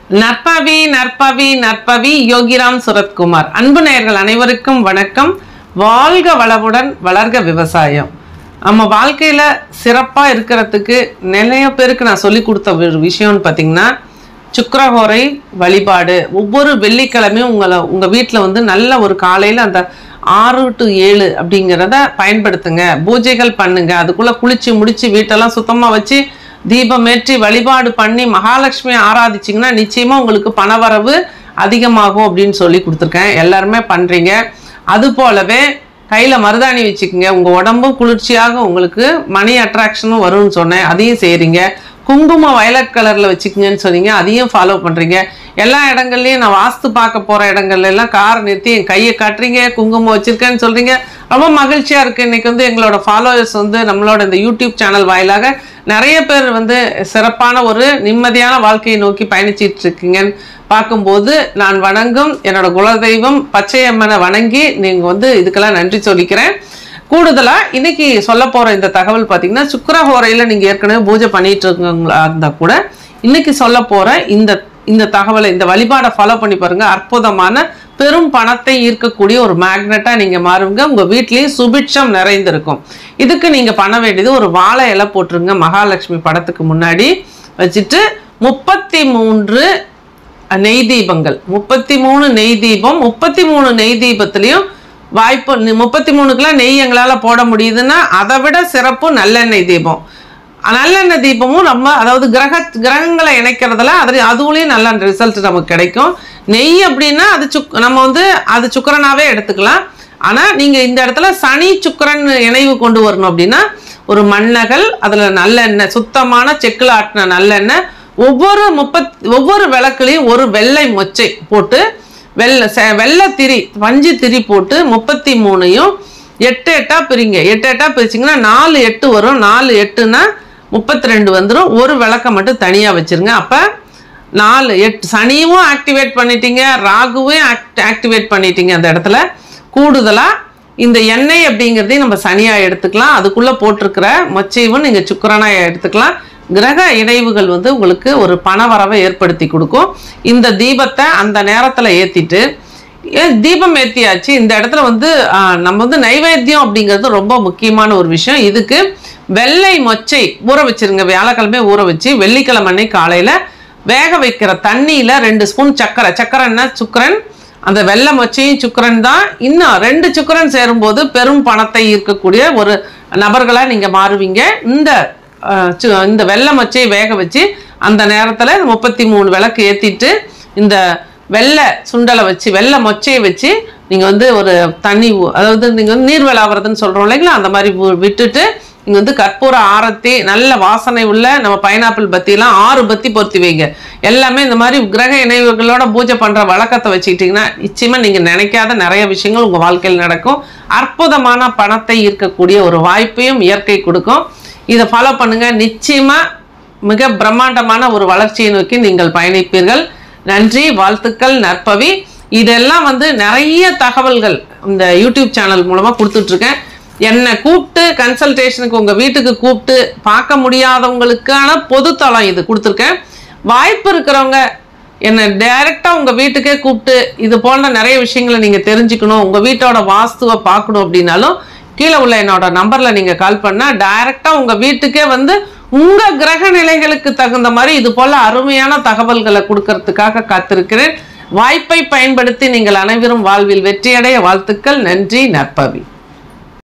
நற்பவி நற்பவி நற்பவி யோகிராம் சுரத்குமார் அன்பு நேயர்கள் அனைவருக்கும் வணக்கம் வாழ்க வளமுடன் வளர்க விவசாயம் நம்ம வாழ்க்கையில சிறப்பா இருக்கிறதுக்கு நிறைய பேருக்கு நான் சொல்லி கொடுத்த ஒரு விஷயம்னு பார்த்தீங்கன்னா சுக்கரஹோரை வழிபாடு ஒவ்வொரு வெள்ளிக்கிழமையும் உங்களை உங்க வீட்டில் வந்து நல்ல ஒரு காலையில அந்த ஆறு டு ஏழு அப்படிங்கிறத பயன்படுத்துங்க பூஜைகள் பண்ணுங்க அதுக்குள்ள குளிச்சு முடிச்சு வீட்டெல்லாம் சுத்தமா வச்சு தீபமேற்றி வழிபாடு பண்ணி மகாலட்சுமியை ஆராதிச்சிங்கன்னா நிச்சயமா உங்களுக்கு பணவரவு அதிகமாகும் அப்படின்னு சொல்லி கொடுத்துருக்கேன் எல்லாருமே பண்றீங்க அது போலவே கையில மருதாணி வச்சுக்கோங்க உங்க உடம்பும் குளிர்ச்சியாக உங்களுக்கு மணி அட்ராக்ஷனும் வரும்னு சொன்னேன் அதையும் செய்றீங்க குங்குமம் வயலட் கலர்ல வச்சுக்கோங்கன்னு சொன்னீங்க அதையும் ஃபாலோ பண்றீங்க எல்லா இடங்கள்லயும் நான் வாஸ்து பார்க்க போற இடங்கள்ல எல்லாம் கார் நிறுத்தி என் கையை காட்டுறீங்க குங்குமம் வச்சிருக்கேன்னு சொல்றீங்க ரொம்ப மகிழ்ச்சியா இருக்கு இன்னைக்கு வந்து எங்களோட ஃபாலோவர்ஸ் வந்து நம்மளோட இந்த யூடியூப் சேனல் வாயிலாக நிறைய பேர் வந்து சிறப்பான ஒரு நிம்மதியான வாழ்க்கையை நோக்கி பயணிச்சிட்டு இருக்கீங்கன்னு பார்க்கும்போது நான் வணங்கும் என்னோட குலதெய்வம் பச்சையம்மனை வணங்கி நீங்க வந்து இதுக்கெல்லாம் நன்றி சொல்லிக்கிறேன் கூடுதலா இன்னைக்கு சொல்ல போற இந்த தகவல் பார்த்தீங்கன்னா சுக்கரஹோரையில நீங்க ஏற்கனவே பூஜை பண்ணிட்டு இருக்கீங்களா இருந்தா கூட இன்னைக்கு சொல்ல போற இந்த இந்த தகவலை இந்த வழிபாடை ஃபாலோ பண்ணி பாருங்க அற்புதமான பெரும் பணத்தை ஈர்க்கக்கூடிய ஒரு மேக்னெட்டா நீங்க மாறுங்க உங்க வீட்லயும் சுபிட்சம் நிறைந்திருக்கும் இதுக்கு நீங்க பண்ண வேண்டியது ஒரு வாழை இலை போட்டுருங்க மகாலட்சுமி படத்துக்கு முன்னாடி வச்சுட்டு முப்பத்தி மூன்று நெய் தீபங்கள் முப்பத்தி மூணு நெய் தீபம் முப்பத்தி மூணு நெய் தீபத்துலேயும் வாய்ப்பு முப்பத்தி மூணுக்கெல்லாம் நெய் எங்களால் போட முடியுதுன்னா அதை விட சிறப்பு நல்லெண்ணெய் தீபம் நல்லெண்ணெய் தீபமும் நம்ம அதாவது கிரக கிரகங்களை இணைக்கிறதுல அது அதுலேயும் நல்ல ரிசல்ட் நமக்கு கிடைக்கும் நெய் அப்படின்னா அது சுக் நம்ம வந்து அது சுக்கரனாவே எடுத்துக்கலாம் ஆனால் நீங்கள் இந்த இடத்துல சனி சுக்கரன் இணைவு கொண்டு வரணும் அப்படின்னா ஒரு மண்ணகல் அதில் நல்லெண்ணெய் சுத்தமான செக்கில் ஆட்டின நல்லெண்ணெய் ஒவ்வொரு முப்பத் ஒவ்வொரு விளக்குலையும் ஒரு வெள்ளை மொச்சை போட்டு வெள்ளை செ- வெள்ளை திரி பஞ்சு திரி போட்டு முப்பத்தி மூணையும் எட்டு எட்டா பிரிங்க எட்டு எட்டா பிரிச்சிங்கன்னா நாலு எட்டு வரும் நாலு எட்டுனா முப்பத்தி ரெண்டு வந்துடும் ஒரு விளக்கை மட்டும் தனியாக வச்சிருங்க அப்போ நாலு எட்டு சனியும் ஆக்டிவேட் பண்ணிட்டீங்க ராகுவையும் ஆக்ட் ஆக்டிவேட் பண்ணிட்டீங்க அந்த இடத்துல கூடுதலாக இந்த எண்ணெய் அப்படிங்கிறதையும் நம்ம சனியாக எடுத்துக்கலாம் அதுக்குள்ளே போட்டிருக்கிற மொச்சையும் நீங்கள் சுக்கரனாக எடுத்துக்கலாம் கிரக இணைவுகள் வந்து உங்களுக்கு ஒரு பணவரவை ஏற்படுத்தி கொடுக்கும் இந்த தீபத்தை அந்த நேரத்தில் ஏற்றிட்டு ஏன் தீபம் ஏற்றியாச்சு இந்த இடத்துல வந்து ஆ, நம்ம வந்து நைவேத்தியம் அப்படிங்கிறது ரொம்ப முக்கியமான ஒரு விஷயம் இதுக்கு வெள்ளை மொச்சை ஊற வச்சிருங்க வியாழக்கிழமை ஊற வச்சு வெள்ளிக்கிழமை அன்னைக்கு காலையில் வேக வைக்கிற தண்ணியில் ரெண்டு ஸ்பூன் சர்க்கரை சர்க்கரைன்னா சுக்கரன் அந்த வெள்ளை மொச்சையும் சுக்கரன் தான் இன்னும் ரெண்டு சுக்கரன் சேரும்போது பெரும் பணத்தை ஈர்க்கக்கூடிய ஒரு நபர்களாக நீங்கள் மாறுவீங்க இந்த அஹ், சு- இந்த வெள்ளை மொச்சையை வேக வச்சு அந்த நேரத்தில் முப்பத்தி மூணு விளக்கு ஏற்றிட்டு இந்த வெள்ளை சுண்டலை வச்சு வெள்ளை மொச்சையை வச்சு நீங்கள் வந்து ஒரு தண்ணி ஊ- அதாவது நீங்கள் வந்து நீர் விளாவறதுன்னு சொல்கிறோம் இல்லைங்களா அந்த மாதிரி வு- விட்டுட்டு நீங்கள் வந்து கற்பூர ஆரத்தி நல்ல வாசனை உள்ள நம்ம பைனாப்பிள் பத்தியெல்லாம் ஆறு பத்தி பொருத்தி வைங்க எல்லாமே இந்த மாதிரி கிரக இணைவுகளோட பூஜை பண்ணுற வழக்கத்தை வச்சுக்கிட்டிங்கன்னா நிச்சயமாக நீங்கள் நினைக்காத நிறைய விஷயங்கள் உங்கள் வாழ்க்கையில் நடக்கும் அற்புதமான பணத்தை ஈர்க்கக்கூடிய ஒரு வாய்ப்பையும் இயற்கை கொடுக்கும் இதை ஃபாலோ பண்ணுங்கள் நிச்சயமாக மிக பிரம்மாண்டமான ஒரு வளர்ச்சியை நோக்கி நீங்கள் பயணிப்பீர்கள் நன்றி வாழ்த்துக்கள் நற்பவி இதெல்லாம் வந்து நிறைய தகவல்கள் இந்த யூடியூப் சேனல் மூலமாக கொடுத்துட்ருக்கேன் என்னை கூப்பிட்டு கன்சல்டேஷனுக்கு உங்கள் வீட்டுக்கு கூப்பிட்டு பார்க்க முடியாதவங்களுக்கான பொதுத்தளம் இது கொடுத்துருக்கேன் வாய்ப்பு இருக்கிறவங்க என்னை டைரெக்டாக உங்கள் வீட்டுக்கே கூப்பிட்டு இது போன்ற நிறைய விஷயங்களை நீங்கள் தெரிஞ்சுக்கணும் உங்கள் வீட்டோட வாஸ்துவை பார்க்கணும் அப்படின்னாலும் கீழே உள்ள என்னோட நம்பரில் நீங்கள் கால் பண்ணால் டைரெக்டாக உங்கள் வீட்டுக்கே வந்து உங்கள் கிரக நிலைகளுக்கு தகுந்த மாதிரி இது போல் அருமையான தகவல்களை கொடுக்கறதுக்காக காத்திருக்கிறேன் வாய்ப்பை பயன்படுத்தி நீங்கள் அனைவரும் வாழ்வில் வெற்றியடைய வாழ்த்துக்கள் நன்றி நற்பவி